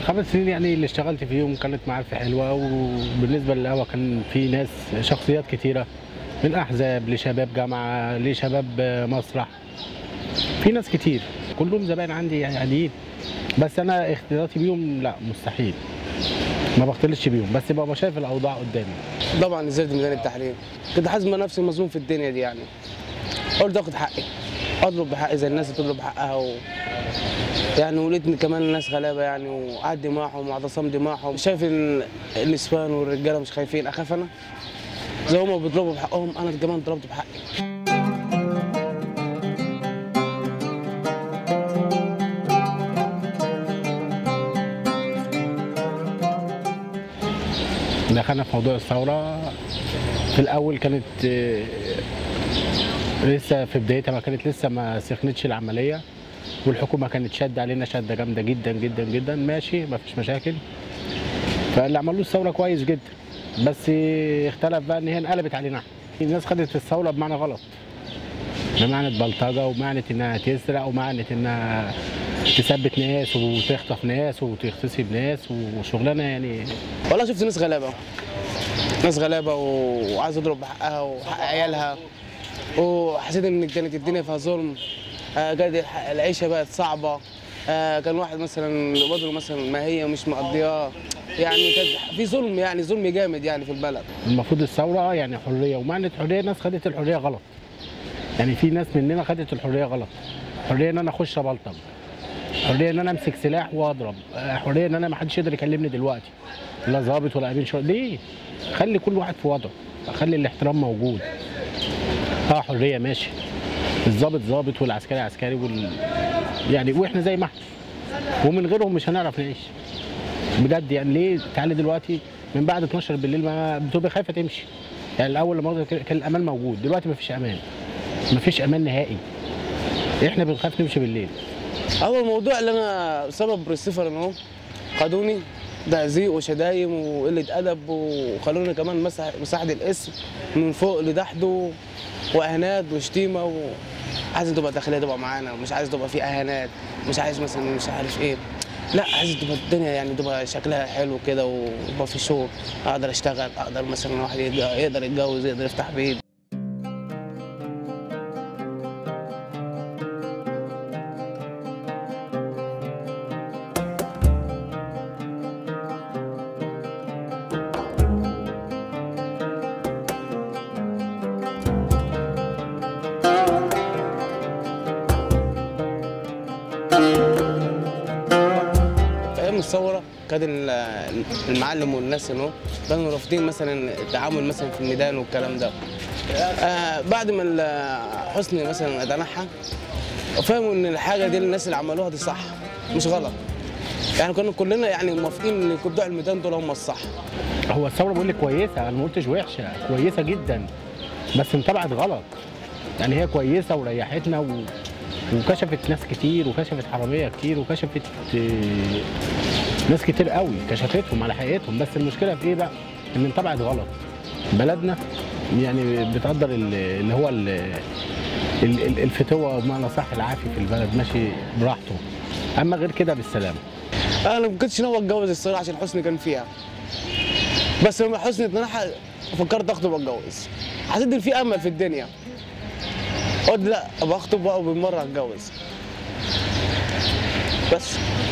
الخمس سنين يعني اللي اشتغلت فيهم كانت معارفي حلوه وبالنسبه للقهوه كان في ناس شخصيات كتيره من احزاب لشباب جامعه لشباب مسرح في ناس كتير كلهم زباين عندي يعني عاديين بس انا اختلاطي بيهم لا مستحيل ما بختلطش بيهم بس ببقى شايف الاوضاع قدامي طبعا نزلت ميدان التحرير كنت حاسس ان نفسي مظلوم في الدنيا دي يعني قلت اخد حقي اطلب بحقي زي الناس اللي بتطلب حقها و... يعني ولقيتني كمان الناس غلابه يعني وقعدت معهم واعتصمت معهم شايف ان النسوان والرجاله مش خايفين اخاف انا زي هما بيطلبوا بحقهم انا كمان طلبت بحقي دخلنا في موضوع الثوره في الاول كانت آه، لسه في بدايتها ما كانت لسه ما سخنتش العمليه والحكومه كانت شاده علينا شده جامده جدا جدا جدا ماشي ما فيش مشاكل فاللي عملوه الثوره كويس جدا بس اختلف بقى ان هي انقلبت علينا احنا الناس خدت الثوره بمعنى غلط بمعنى بلطجه ومعنى انها تسرق ومعنى انها تثبت ناس وتخطف ناس وتغتصب ناس وشغلانه يعني والله شفت ناس غلابه ناس غلابه و- وعايزه تضرب بحقها وحق عيالها وحسيت ان كانت الدنيا فيها ظلم آه، كانت الح- العيشه بقت صعبه آه، كان واحد مثلا وضعه مثلا ما هي مش مقضياه يعني كان في ظلم يعني ظلم جامد يعني في البلد المفروض الثوره يعني حريه ومعنى حريه ناس خدت الحريه غلط يعني في ناس مننا خدت الحريه غلط حريه ان انا اخش ابلطج حريه ان انا امسك سلاح واضرب آه، حريه ان انا ما حدش يقدر يكلمني دلوقتي لا ظابط ولا امين شرطه ليه خلي كل واحد في وضعه خلي الاحترام موجود اه حريه ماشي الظابط ظابط والعسكري عسكري وال... يعني واحنا زي ما احنا ومن غيرهم مش هنعرف نعيش بجد يعني ليه تعالي دلوقتي من بعد 12 بالليل ما بتبقى خايفه تمشي يعني الاول لما كان الامان موجود دلوقتي مفيش امان مفيش امان نهائي احنا بنخاف نمشي بالليل اول موضوع اللي انا سبب السفر ان هو خدوني تهزيق وشدايم وقله ادب وخلوني كمان مسح مساحه الاسم من فوق لتحته واهانات وشتيمه و... عايز تبقى داخليه تبقى معانا مش عايز تبقى في اهانات مش عايز مثلا مش عارف ايه لا عايز تبقى الدنيا يعني تبقى شكلها حلو كده ويبقى في شغل اقدر اشتغل اقدر مثلا واحد يتج- يقدر يتجوز يقدر يفتح بيت في ايام الثوره كان ال- المعلم والناس انه كانوا رافضين مثلا التعامل مثلا في الميدان والكلام ده آه بعد ما ال- حسني مثلا تنحى فهموا ان الحاجه دي الناس اللي عملوها دي صح مش غلط يعني كنا كلنا يعني موافقين ان بتوع الميدان دول هم الصح هو الثوره بقول لك كويسه انا ما قلتش وحشه كويسه جدا بس انطبعت غلط يعني هي كويسه وريحتنا و... وكشفت ناس كتير وكشفت حراميه كتير وكشفت آه، ناس كتير قوي كشفتهم على حقيقتهم بس المشكله في ايه بقى؟ ان انطبعت غلط بلدنا يعني بتقدر ال- اللي هو ال- ال- ال- الفتوه بمعنى صح العافي في البلد ماشي براحته اما غير كده بالسلامه انا ما كنتش ناوي اتجوز الصراحه عشان حسني كان فيها بس لما حسني اتنحى فكرت اخطب واتجوز حسيت ان في امل في الدنيا قلت لا ابقى اخطب بقى وبالمره اتجوز بس